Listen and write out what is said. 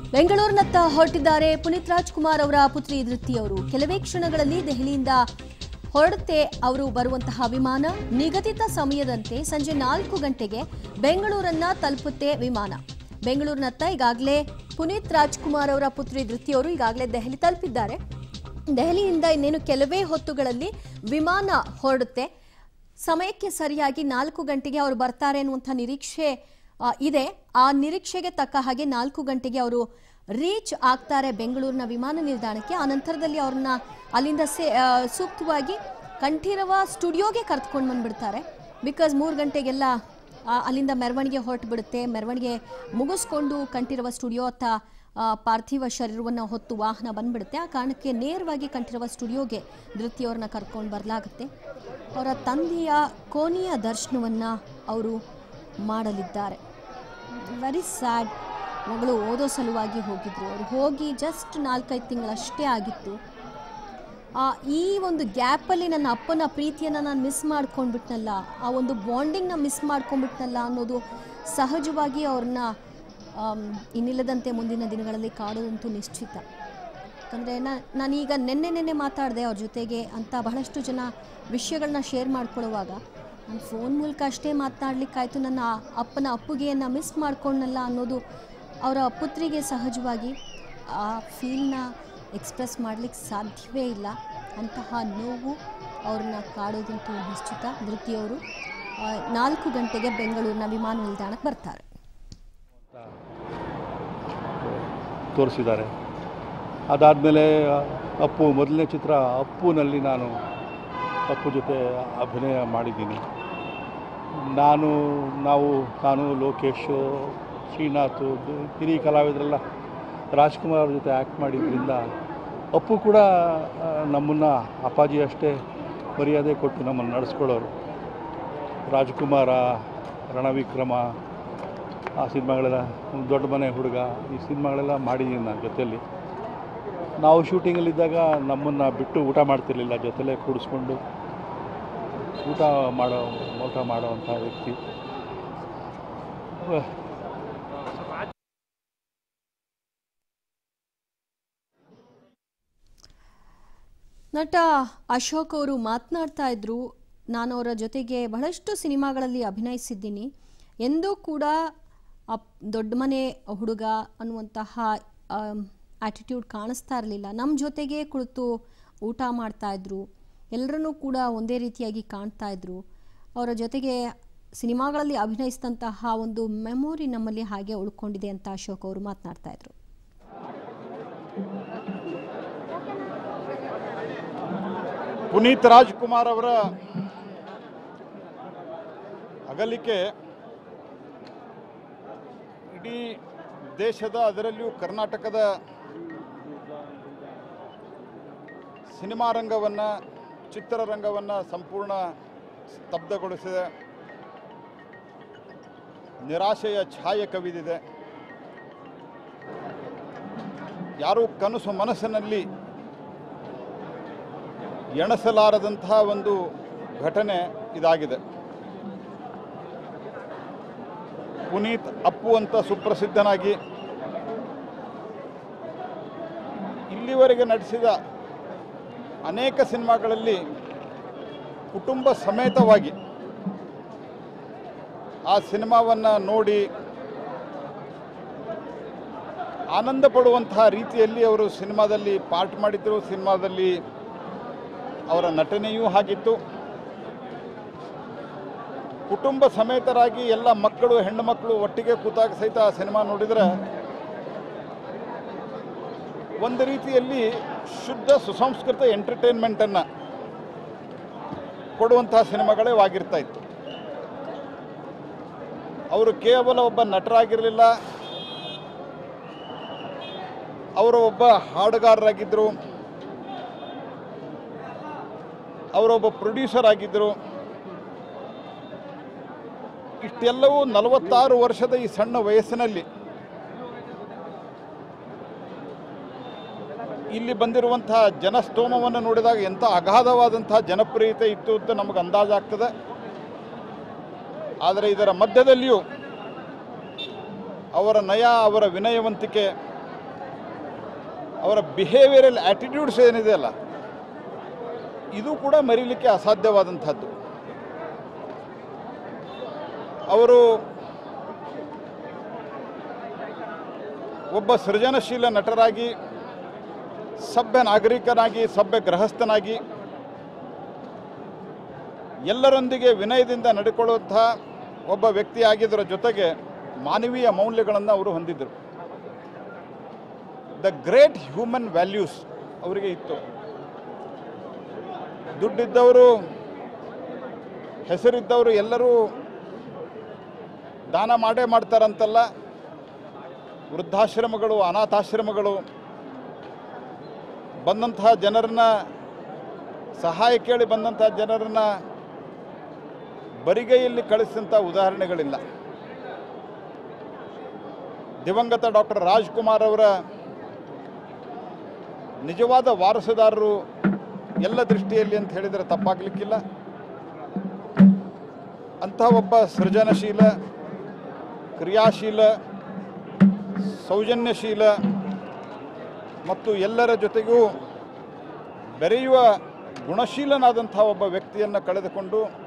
ಬೆಂಗಳೂರಿನತ್ತ ಹೊರಟಿದ್ದಾರೆ ಪುನೀತ್ ರಾಜ್ಕುಮಾರ್ ಅವರ ಪುತ್ರಿ ಧೃತಿ ಅವರು ಕೆಲವೇ ಕ್ಷಣಗಳಲ್ಲಿ ದೆಹಲಿಯಿಂದ ಹೊರಡುತ್ತೆ ಅವರು ಬರುವಂತಹ ವಿಮಾನ ನಿಗದಿತ ಸಮಯದಂತೆ ಸಂಜೆ ನಾಲ್ಕು ಗಂಟೆಗೆ ಬೆಂಗಳೂರನ್ನ ತಲುಪುತ್ತೆ ವಿಮಾನ ಬೆಂಗಳೂರಿನತ್ತ ಈಗಾಗಲೇ ಪುನೀತ್ ರಾಜ್ಕುಮಾರ್ ಅವರ ಪುತ್ರಿ ಧೃತಿ ಅವರು ಈಗಾಗಲೇ ದೆಹಲಿ ತಲುಪಿದ್ದಾರೆ ದೆಹಲಿಯಿಂದ ಇನ್ನೇನು ಕೆಲವೇ ಹೊತ್ತುಗಳಲ್ಲಿ ವಿಮಾನ ಹೊರಡುತ್ತೆ ಸಮಯಕ್ಕೆ ಸರಿಯಾಗಿ ನಾಲ್ಕು ಗಂಟೆಗೆ ಅವರು ಬರ್ತಾರೆ ಅನ್ನುವಂಥ ನಿರೀಕ್ಷೆ ಆ, ಇದೆ ಆ ನಿರೀಕ್ಷೆಗೆ ತಕ್ಕ ಹಾಗೆ ನಾಲ್ಕು ಗಂಟೆಗೆ ಅವರು ರೀಚ್ ಆಗ್ತಾರೆ ಬೆಂಗಳೂರಿನ ವಿಮಾನ ನಿಲ್ದಾಣಕ್ಕೆ ಆ ನಂತರದಲ್ಲಿ ಅವ್ರನ್ನ ಅಲ್ಲಿಂದ ಸೇ ಆ, ಸೂಕ್ತವಾಗಿ ಕಂಠೀರವ ಸ್ಟುಡಿಯೋಗೆ ಕರೆದುಕೊಂಡು ಬಂದ್ಬಿಡ್ತಾರೆ ಬಿಕಾಸ್ ಮೂರು ಗಂಟೆಗೆಲ್ಲ ಆ, ಅಲ್ಲಿಂದ ಮೆರವಣಿಗೆ ಹೊರಟು ಬಿಡುತ್ತೆ ಮೆರವಣಿಗೆ ಮುಗಿಸ್ಕೊಂಡು ಕಂಠೀರವ ಸ್ಟುಡಿಯೋ ಅತ್ತ ಆ, ಪಾರ್ಥಿವ ಶರೀರವನ್ನು ಹೊತ್ತು ವಾಹನ ಬಂದ್ಬಿಡುತ್ತೆ ಆ ಕಾರಣಕ್ಕೆ ನೇರವಾಗಿ ಕಂಠೀರವ ಸ್ಟುಡಿಯೋಗೆ ಧೃತಿಯವ್ರನ್ನ ಕರ್ಕೊಂಡು ಬರಲಾಗುತ್ತೆ ಅವರ ತಂದೆಯ ಕೋನಿಯ ದರ್ಶನವನ್ನು ಅವರು ಮಾಡಲಿದ್ದಾರೆ ವೆರಿ ಸ್ಯಾಡ್ ಮಗಳು ಓದೋ ಸಲುವಾಗಿ ಹೋಗಿದ್ರು ಅವರು ಹೋಗಿ ಜಸ್ಟ್ ನಾಲ್ಕೈದು ತಿಂಗಳಷ್ಟೇ ಆಗಿತ್ತು ಆ, ಈ ಒಂದು ಗ್ಯಾಪಲ್ಲಿ ನನ್ನ ಅಪ್ಪನ ಪ್ರೀತಿಯನ್ನು ನಾನು ಮಿಸ್ ಮಾಡ್ಕೊಂಡ್ಬಿಟ್ನಲ್ಲ ಆ ಒಂದು ಬಾಂಡಿಂಗ್ನ ಮಿಸ್ ಮಾಡ್ಕೊಂಡ್ಬಿಟ್ನಲ್ಲ ಅನ್ನೋದು ಸಹಜವಾಗಿ ಅವ್ರನ್ನ ಆಮ್, ಇನ್ನಿಲ್ಲದಂತೆ ಮುಂದಿನ ದಿನಗಳಲ್ಲಿ ಕಾಡೋದಂತೂ ನಿಶ್ಚಿತ ಯಾಕಂದರೆ ನಾನೀಗ ನೆನ್ನೆ ನೆನ್ನೆ ಮಾತಾಡಿದೆ ಅವ್ರ ಜೊತೆಗೆ ಅಂತ ಬಹಳಷ್ಟು ಜನ ವಿಷಯಗಳನ್ನ ಶೇರ್ ಮಾಡ್ಕೊಳ್ಳುವಾಗ ನಾನು ಫೋನ್ ಮೂಲಕ ಅಷ್ಟೇ ಮಾತನಾಡ್ಲಿಕ್ಕಾಯ್ತು ನನ್ನ ಅಪ್ಪನ ಅಪ್ಪುಗೆಯನ್ನು ಮಿಸ್ ಮಾಡ್ಕೊಂಡಲ್ಲ ಅನ್ನೋದು ಅವರ ಪುತ್ರಿಗೆ ಸಹಜವಾಗಿ ಆ ಫೀಲ್ನ ಎಕ್ಸ್ಪ್ರೆಸ್ ಮಾಡಲಿಕ್ಕೆ ಸಾಧ್ಯವೇ ಇಲ್ಲ ಅಂತಹ ನೋವು ಅವ್ರನ್ನ ಕಾಡೋದಂತೂ ನಿಶ್ಚಿತ ಧೃತಿಯವರು ಆ, ನಾಲ್ಕು ಗಂಟೆಗೆ ಬೆಂಗಳೂರಿನ ವಿಮಾನ ನಿಲ್ದಾಣಕ್ಕೆ ಬರ್ತಾರೆ ತೋರಿಸಿದ್ದಾರೆ ಅದಾದಮೇಲೆ ಅಪ್ಪು ಮೊದಲನೇ ಚಿತ್ರ ಅಪ್ಪುನಲ್ಲಿ ನಾನು ಅಪ್ಪು ಜೊತೆ ಅಭಿನಯ ಮಾಡಿದ್ದೀನಿ ನಾನು ನಾವು ನಾನು ಲೋಕೇಶ್ ಶ್ರೀನಾಥ್ ಹಿರಿಯ ಕಲಾವಿದರೆಲ್ಲ ರಾಜ್ಕುಮಾರ್ ಅವ್ರ ಜೊತೆ ಆ್ಯಕ್ಟ್ ಮಾಡಿದ್ರಿಂದ ಅಪ್ಪು ಕೂಡ ನಮ್ಮನ್ನು ಅಪ್ಪಾಜಿ ಅಷ್ಟೇ ಮರ್ಯಾದೆ ಕೊಟ್ಟು ನಮ್ಮನ್ನು ನಡೆಸ್ಕೊಳ್ಳೋರು ರಾಜ್ಕುಮಾರ ರಣವಿಕ್ರಮ ಆ ಸಿನಿಮಾಗಳೆಲ್ಲ ದೊಡ್ಡ ಮನೆ ಹುಡುಗ ಈ ಸಿನಿಮಾಗಳೆಲ್ಲ ಮಾಡಿದ್ದೀನಿ ನಾನು ಜೊತೆಯಲ್ಲಿ ನಾವು ಶೂಟಿಂಗಲ್ಲಿದ್ದಾಗ ನಮ್ಮನ್ನು ಬಿಟ್ಟು ಊಟ ಮಾಡ್ತಿರ್ಲಿಲ್ಲ ಜೊತೆಲೇ ಕೂಡಿಸ್ಕೊಂಡು ಊಟ ಮಾಡೋ ಊಟ ಮಾಡೋವಂಥ ವ್ಯಕ್ತಿ ಅಹ್, ನಟ ಅಶೋಕ್ ಅವರು ಮಾತನಾಡ್ತಾ ಇದ್ರು ನಾನು ಅವರ ಜೊತೆಗೆ ಬಹಳಷ್ಟು ಸಿನಿಮಾಗಳಲ್ಲಿ ಅಭಿನಯಿಸಿದ್ದೀನಿ ಎಂದೂ ಕೂಡ ಅಪ್ ದೊಡ್ಡ ಮನೆ ಹುಡುಗ ಅನ್ನುವಂತಹ ಆ್ಯಟಿಟ್ಯೂಡ್ ಕಾಣಿಸ್ತಾ ಇರಲಿಲ್ಲ ನಮ್ಮ ಜೊತೆಗೆ ಕುಳಿತು ಊಟ ಮಾಡ್ತಾ ಇದ್ರು ಎಲ್ಲರನ್ನೂ ಕೂಡ ಒಂದೇ ರೀತಿಯಾಗಿ ಕಾಣ್ತಾ ಇದ್ರು ಅವರ ಜೊತೆಗೆ ಸಿನಿಮಾಗಳಲ್ಲಿ ಅಭಿನಯಿಸಿದಂತಹ ಒಂದು ಮೆಮೊರಿ ನಮ್ಮಲ್ಲಿ ಹಾಗೆ ಉಳ್ಕೊಂಡಿದೆ ಅಂತ ಅಶೋಕ್ ಅವರು ಮಾತನಾಡ್ತಾ ಇದ್ರು ಪುನೀತ್ ರಾಜ್ಕುಮಾರ್ ಅವರ ಅಗಲಿಕೆ ಇಡೀ ದೇಶದ ಅದರಲ್ಲಿಯೂ ಕರ್ನಾಟಕದ ಸಿನಿಮಾ ರಂಗವನ್ನು ಚಿತ್ರರಂಗವನ್ನು ಸಂಪೂರ್ಣ ಸ್ತಬ್ಧಗೊಳಿಸಿದೆ ನಿರಾಶೆಯ ಛಾಯೆ ಕವಿದಿದೆ ಯಾರೂ ಕನಸು ಮನಸ್ಸಿನಲ್ಲಿ ಎಣಿಸಲಾರದಂತಹ ಒಂದು ಘಟನೆ ಇದಾಗಿದೆ ಪುನೀತ್ ಅಪ್ಪು ಅಂತ ಸುಪ್ರಸಿದ್ಧನಾಗಿ ಇಲ್ಲಿವರೆಗೆ ನಟಿಸಿದ ಅನೇಕ ಸಿನಿಮಾಗಳಲ್ಲಿ ಕುಟುಂಬ ಸಮೇತವಾಗಿ ಆ ಸಿನಿಮಾವನ್ನು ನೋಡಿ ಆನಂದ ಪಡುವಂತಹ ರೀತಿಯಲ್ಲಿ ಅವರು ಸಿನಿಮಾದಲ್ಲಿ ಪಾರ್ಟ್ ಮಾಡಿದ್ರು ಸಿನಿಮಾದಲ್ಲಿ ಅವರ ನಟನೆಯೂ ಹಾಗಿತ್ತು ಕುಟುಂಬ ಸಮೇತರಾಗಿ ಎಲ್ಲ ಮಕ್ಕಳು ಹೆಣ್ಣು ಮಕ್ಕಳು ಒಟ್ಟಿಗೆ ಕೂತಾಗ ಸಹಿತ ಆ ಸಿನಿಮಾ ನೋಡಿದರೆ ಒಂದು ರೀತಿಯಲ್ಲಿ ಶುದ್ಧ ಸುಸಂಸ್ಕೃತ ಎಂಟರ್ಟೈನ್ಮೆಂಟನ್ನು ಕೊಡುವಂತಹ ಸಿನಿಮಾಗಳೇ ಆಗಿರ್ತಾ ಇತ್ತು ಅವರು ಕೇವಲ ಒಬ್ಬ ನಟರಾಗಿರಲಿಲ್ಲ ಅವರು ಒಬ್ಬ ಹಾಡುಗಾರರಾಗಿದ್ದರು ಅವರೊಬ್ಬ ಪ್ರೊಡ್ಯೂಸರ್ ಆಗಿದ್ದರು ಇಷ್ಟೆಲ್ಲವೂ ನಲವತ್ತಾರು ವರ್ಷದ ಈ ಸಣ್ಣ ವಯಸ್ಸಿನಲ್ಲಿ ಇಲ್ಲಿ ಬಂದಿರುವಂತಹ ಜನಸ್ತೋಮವನ್ನು ನೋಡಿದಾಗ ಎಂಥ ಅಗಾಧವಾದಂತಹ ಜನಪ್ರಿಯತೆ ಇತ್ತು ಅಂತ ನಮಗೆ ಅಂದಾಜಾಗ್ತದೆ ಆದರೆ ಇದರ ಮಧ್ಯದಲ್ಲಿಯೂ ಅವರ ನಯ ಅವರ ವಿನಯವಂತಿಕೆ ಅವರ ಬಿಹೇವಿಯರಲ್ ಆ್ಯಟಿಟ್ಯೂಡ್ಸ್ ಏನಿದೆ ಅಲ್ಲ ಇದು ಕೂಡ ಮರೀಲಿಕ್ಕೆ ಅಸಾಧ್ಯವಾದಂಥದ್ದು ಅವರು ಒಬ್ಬ ಸೃಜನಶೀಲ ನಟರಾಗಿ ಸಭ್ಯ ನಾಗರಿಕನಾಗಿ ಸಭ್ಯ ಗೃಹಸ್ಥನಾಗಿ ಎಲ್ಲರೊಂದಿಗೆ ವಿನಯದಿಂದ ನಡ್ಕೊಳ್ಳುವಂಥ ಒಬ್ಬ ವ್ಯಕ್ತಿಯಾಗಿದ್ದರ ಜೊತೆಗೆ ಮಾನವೀಯ ಮೌಲ್ಯಗಳನ್ನು ಅವರು ಹೊಂದಿದ್ದರು ದ ಗ್ರೇಟ್ ಹ್ಯೂಮನ್ ವ್ಯಾಲ್ಯೂಸ್ ಅವರಿಗೆ ಇತ್ತು ದುಡ್ಡಿದ್ದವರು ಹೆಸರಿದ್ದವರು ಎಲ್ಲರೂ ದಾನ ಮಾಡೇ ಮಾಡ್ತಾರಂತಲ್ಲ ವೃದ್ಧಾಶ್ರಮಗಳು ಅನಾಥಾಶ್ರಮಗಳು ಬಂದಂತಹ ಜನರನ್ನ ಸಹಾಯ ಕೇಳಿ ಬಂದಂತಹ ಜನರನ್ನ ಬರಿಗೈಯಲ್ಲಿ ಕಳಿಸಿದಂಥ ಉದಾಹರಣೆಗಳಿಲ್ಲ ದಿವಂಗತ ಡಾಕ್ಟರ್ ರಾಜ್ಕುಮಾರ್ ಅವರ ನಿಜವಾದ ವಾರಸುದಾರರು ಎಲ್ಲ ದೃಷ್ಟಿಯಲ್ಲಿ ಅಂತ ಹೇಳಿದರೆ ತಪ್ಪಾಗಲಿಕ್ಕಿಲ್ಲ ಅಂಥ ಒಬ್ಬ ಸೃಜನಶೀಲ ಕ್ರಿಯಾಶೀಲ ಸೌಜನ್ಯಶೀಲ ಮತ್ತು ಎಲ್ಲರ ಜೊತೆಗೂ ಬೆರೆಯುವ ಗುಣಶೀಲನಾದಂಥ ಒಬ್ಬ ವ್ಯಕ್ತಿಯನ್ನು ಕಳೆದುಕೊಂಡು